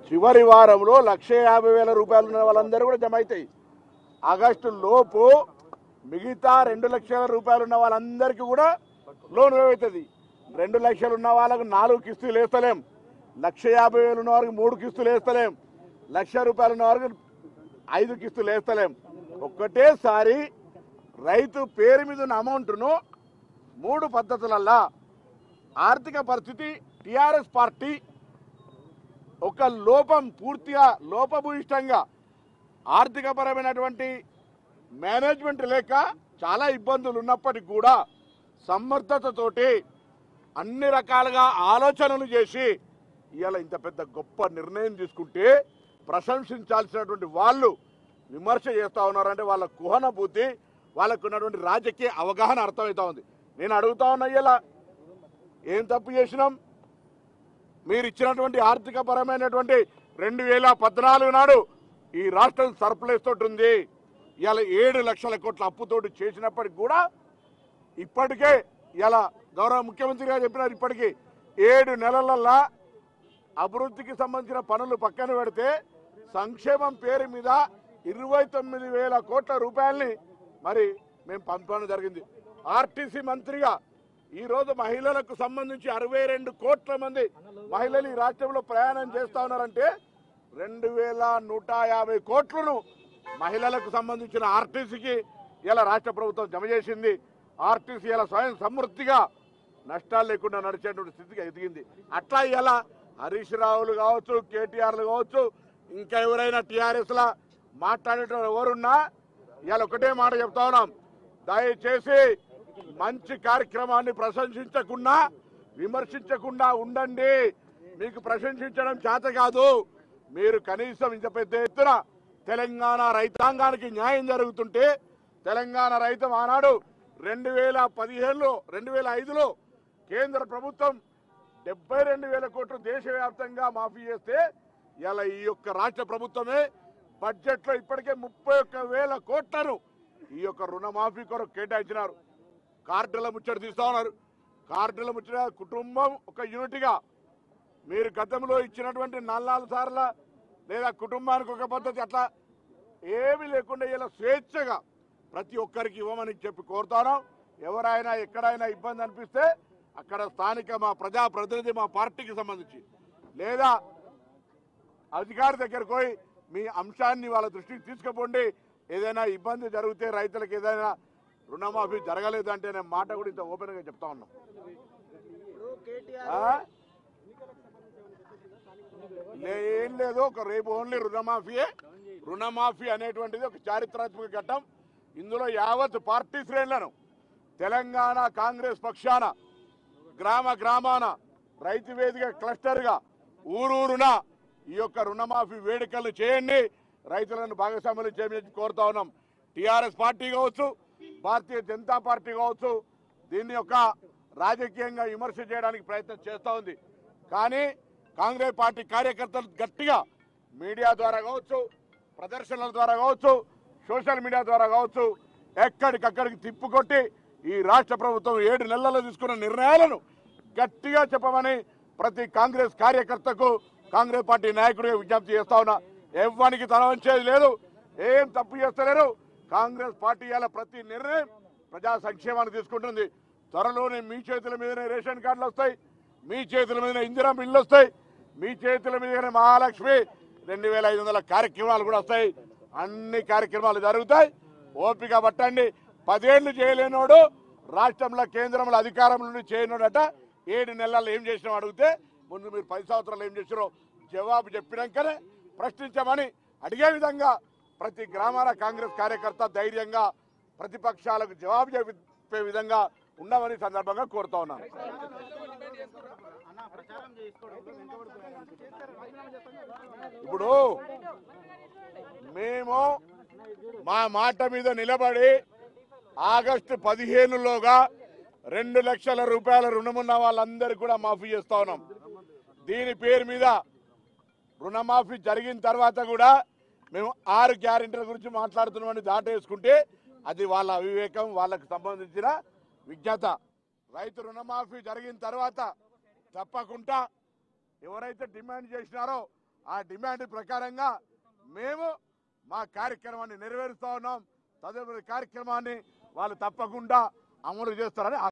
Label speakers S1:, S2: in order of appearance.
S1: చివరి వారంలో లక్ష యాభై వేల రూపాయలు ఉన్న వాళ్ళందరూ కూడా జమ అవుతాయి ఆగస్టు లోపు మిగతా రెండు లక్షల రూపాయలు ఉన్న వాళ్ళందరికీ కూడా లోన్ అవుతుంది రెండు లక్షలు ఉన్న వాళ్ళకు నాలుగు కిస్తులు వేస్తలేం లక్ష యాభై వేలు ఉన్న వారికి మూడు కిస్తులు వేస్తలేం లక్ష రూపాయలు ఉన్న వారికి ఐదు కిస్తులు వేస్తలేం ఒక్కటేసారి రైతు పేరు మీద ఉన్న అమౌంట్ను మూడు పద్ధతులల్లా ఆర్థిక పరిస్థితి టిఆర్ఎస్ పార్టీ ఒక లోపం పూర్తిగా లోపభూయిష్టంగా ఆర్థికపరమైనటువంటి మేనేజ్మెంట్ లేక చాలా ఇబ్బందులు ఉన్నప్పటికీ కూడా సమర్థతతోటి అన్ని రకాలుగా ఆలోచనలు చేసి ఇవాళ ఇంత పెద్ద గొప్ప నిర్ణయం తీసుకుంటే ప్రశంసించాల్సినటువంటి వాళ్ళు విమర్శ చేస్తా ఉన్నారంటే వాళ్ళ కుహన బుద్ధి వాళ్ళకు ఉన్నటువంటి రాజకీయ అవగాహన అర్థమవుతా ఉంది నేను అడుగుతా ఉన్నా ఇలా ఏం తప్పు చేసినాం మీరు ఇచ్చినటువంటి ఆర్థిక పరమైనటువంటి రెండు వేల పద్నాలుగు నాడు ఈ రాష్ట్రం సర్ప్లస్ తోటి ఉంది ఇలా ఏడు లక్షల కోట్ల అప్పుతోటి చేసినప్పటికి కూడా ఇప్పటికే ఇలా గౌరవ ముఖ్యమంత్రి గారు చెప్పినారు ఇప్పటికీ ఏడు నెలలల్లా అభివృద్ధికి సంబంధించిన పనులు పక్కన పెడితే సంక్షేమం పేరు మీద ఇరవై తొమ్మిది వేల కోట్ల రూపాయల్ని మరి మేము పంపడం జరిగింది ఆర్టీసీ మంత్రిగా ఈ రోజు మహిళలకు సంబంధించి అరవై రెండు కోట్ల మంది మహిళలు ఈ రాష్ట్రంలో ప్రయాణం చేస్తా ఉన్నారంటే రెండు వేల నూట యాభై కోట్లను మహిళలకు సంబంధించిన ఆర్టీసీకి ఇలా రాష్ట్ర ప్రభుత్వం జమ చేసింది ఆర్టీసీ ఇలా స్వయం సమృద్ధిగా నష్టాలు లేకుండా నడిచేటువంటి స్థితికి ఎదిగింది అట్లా ఇలా హరీష్ రావులు కావచ్చు కేటీఆర్లు కావచ్చు ఇంకా ఎవరైనా టీఆర్ఎస్ లా మాట్లాడేటోళ్ళు ఎవరున్నా ఇవాళ ఒకటే మాట చెప్తా ఉన్నాం దయచేసి మంచి కార్యక్రమాన్ని ప్రశంసించకుండా విమర్శించకుండా ఉండండి మీకు ప్రశంసించడం చేత కాదు మీరు కనీసం ఇంత పెద్ద ఎత్తున తెలంగాణ రైతాంగానికి న్యాయం జరుగుతుంటే తెలంగాణ రైతం ఆనాడు రెండు వేల పదిహేనులో రెండు వేల ఐదులో కేంద్ర ప్రభుత్వం డెబ్బై రెండు వేల కోట్లు దేశవ్యాప్తంగా మాఫీ చేస్తే ఇలా ఈ యొక్క రాష్ట్ర ప్రభుత్వమే బడ్జెట్ లో ఇప్పటికే ముప్పై ఒక్క వేల కోట్లను ఈ యొక్క రుణమాఫీ కొరకు కేటాయించినారు కార్డుల ముచ్చట తీస్తా ఉన్నారు కార్డుల ముచ్చట కుటుంబం ఒక యూనిట్గా మీరు గతంలో ఇచ్చినటువంటి నల్లాలు సార్ల లేదా కుటుంబానికి ఒక పద్ధతి అట్లా ఏమీ లేకుండా ఇలా స్వేచ్ఛగా ప్రతి ఒక్కరికి ఇవ్వమని చెప్పి కోరుతాను ఎవరైనా ఎక్కడైనా ఇబ్బంది అనిపిస్తే అక్కడ స్థానిక మా ప్రజా ప్రతినిధి మా పార్టీకి సంబంధించి లేదా అధికారి దగ్గరకు పోయి మీ అంశాన్ని వాళ్ళ దృష్టికి తీసుకుపోండి ఏదైనా ఇబ్బంది జరిగితే రైతులకు ఏదైనా రుణమాఫీ జరగలేదు అంటే నేను మాట కూడా ఇంత ఓపెన్ గా చెప్తా ఉన్నాం ఆ? లే- ఏం లేదు ఒక రేపు ఓన్లీ రుణమాఫీయే రుణమాఫీ అనేటువంటిది ఒక చారిత్రాత్మక ఘట్టం ఇందులో యావత్ పార్టీ శ్రేణులను తెలంగాణ కాంగ్రెస్ పక్షాన గ్రామ గ్రామాన రైతు వేదిక క్లస్టర్గా ఊరూరున ఈ యొక్క రుణమాఫీ వేడుకలు చేయండి రైతులను భాగస్వాములు చేయమని కోరుతా ఉన్నాం టీఆర్ఎస్ పార్టీ కావచ్చు భారతీయ జనతా పార్టీ కావచ్చు దీన్ని యొక్క రాజకీయంగా విమర్శ చేయడానికి ప్రయత్నం చేస్తూ ఉంది కానీ కాంగ్రెస్ పార్టీ కార్యకర్తలు గట్టిగా మీడియా ద్వారా కావచ్చు ప్రదర్శనల ద్వారా కావచ్చు సోషల్ మీడియా ద్వారా కావచ్చు ఎక్కడికక్కడికి తిప్పుకొట్టి ఈ రాష్ట్ర ప్రభుత్వం ఏడు నెలల్లో తీసుకున్న నిర్ణయాలను గట్టిగా చెప్పమని ప్రతి కాంగ్రెస్ కార్యకర్తకు కాంగ్రెస్ పార్టీ నాయకుడిగా విజ్ఞప్తి చేస్తా ఉన్నా ఎవ్వనికి తల వంచేది లేదు ఏం తప్పు చేస్తలేరు కాంగ్రెస్ పార్టీ ఇవాళ ప్రతి నిర్ణయం ప్రజా సంక్షేమాన్ని తీసుకుంటుంది త్వరలోనే మీ చేతుల మీదనే రేషన్ కార్డులు వస్తాయి మీ చేతుల మీదనే ఇందిరా బిల్లు వస్తాయి మీ చేతుల మీదనే మహాలక్ష్మి రెండు వేల ఐదు వందల కార్యక్రమాలు కూడా వస్తాయి అన్ని కార్యక్రమాలు జరుగుతాయి ఓపిక పట్టండి పదేళ్లు చేయలేనోడు రాష్ట్రంలో కేంద్రంలో అధికారం నుండి చేయనోడట ఏడు నెలల్లో ఏం చేసినావు అడిగితే ముందు మీరు పది సంవత్సరాలు ఏం చేసినారో జవాబు చెప్పినాకనే ప్రశ్నించమని అడిగే విధంగా ప్రతి గ్రామాల కాంగ్రెస్ కార్యకర్త ధైర్యంగా ప్రతిపక్షాలకు జవాబు చెప్పే విధంగా ఉండమని సందర్భంగా కోరుతా ఉన్నాను ఇప్పుడు మేము మా మాట మీద నిలబడి ఆగస్టు పదిహేనులోగా రెండు లక్షల రూపాయల రుణమున్న వాళ్ళందరికీ కూడా మాఫీ చేస్తా ఉన్నాం దీని పేరు మీద రుణమాఫీ జరిగిన తర్వాత కూడా మేము ఆరు గ్యారెంటీల గురించి మాట్లాడుతున్నామని దాటేసుకుంటే అది వాళ్ళ అవివేకం వాళ్ళకు సంబంధించిన విజ్ఞత రైతు రుణమాఫీ జరిగిన తర్వాత తప్పకుండా ఎవరైతే డిమాండ్ చేసినారో ఆ డిమాండ్ ప్రకారంగా మేము మా కార్యక్రమాన్ని నెరవేరుస్తా ఉన్నాం తదుపరి కార్యక్రమాన్ని వాళ్ళు తప్పకుండా అమలు చేస్తారని